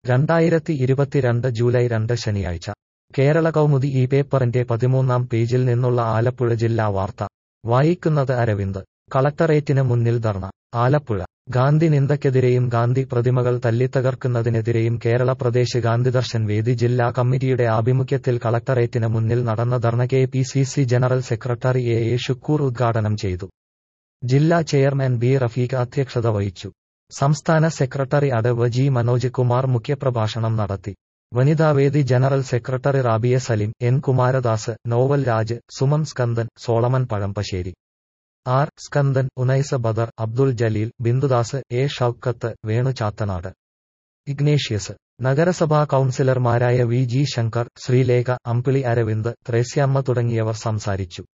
രണ്ടായിരത്തി ഇരുപത്തിരണ്ട് ജൂലൈ രണ്ട് ശനിയാഴ്ച കേരള കൗമുദി ഈ പേപ്പറിന്റെ പതിമൂന്നാം പേജിൽ നിന്നുള്ള ആലപ്പുഴ ജില്ലാ വാർത്ത വായിക്കുന്നത് അരവിന്ദ് കളക്ടറേറ്റിന് മുന്നിൽ ധർണ ആലപ്പുഴ ഗാന്ധി നിന്ദയ്ക്കെതിരെയും ഗാന്ധി പ്രതിമകൾ തല്ലിത്തകർക്കുന്നതിനെതിരെയും കേരള പ്രദേശ് ഗാന്ധിദർശൻ വേദി ജില്ലാ കമ്മിറ്റിയുടെ ആഭിമുഖ്യത്തിൽ കളക്ടറേറ്റിന് മുന്നിൽ നടന്ന dharna K P C C general secretary A A Shukkoor ഉദ്ഘാടനം ചെയ്തു ജില്ലാ ചെയർമാൻ ബി റഫീഖ് അധ്യക്ഷത വഹിച്ചു സംസ്ഥാന സെക്രട്ടറി അടവ് ജി മനോജ് കുമാർ മുഖ്യപ്രഭാഷണം നടത്തി വനിതാവേദി ജനറൽ സെക്രട്ടറി Rabiya Salim N Kumaradas Noval Raj Sumam Skandan Solomon Pazhampassery R Skandan Unaisa Badar Abdul Jaleel Bindudas A Shoukath Venu Chathanad Ignatius നഗരസഭാ കൌൺസിലർമാരായ വി ജി ശങ്കർ ശ്രീലേഖ അമ്പിളി അരവിന്ദ് ത്രേസ്യാമ്മ തുടങ്ങിയവർ സംസാരിച്ചു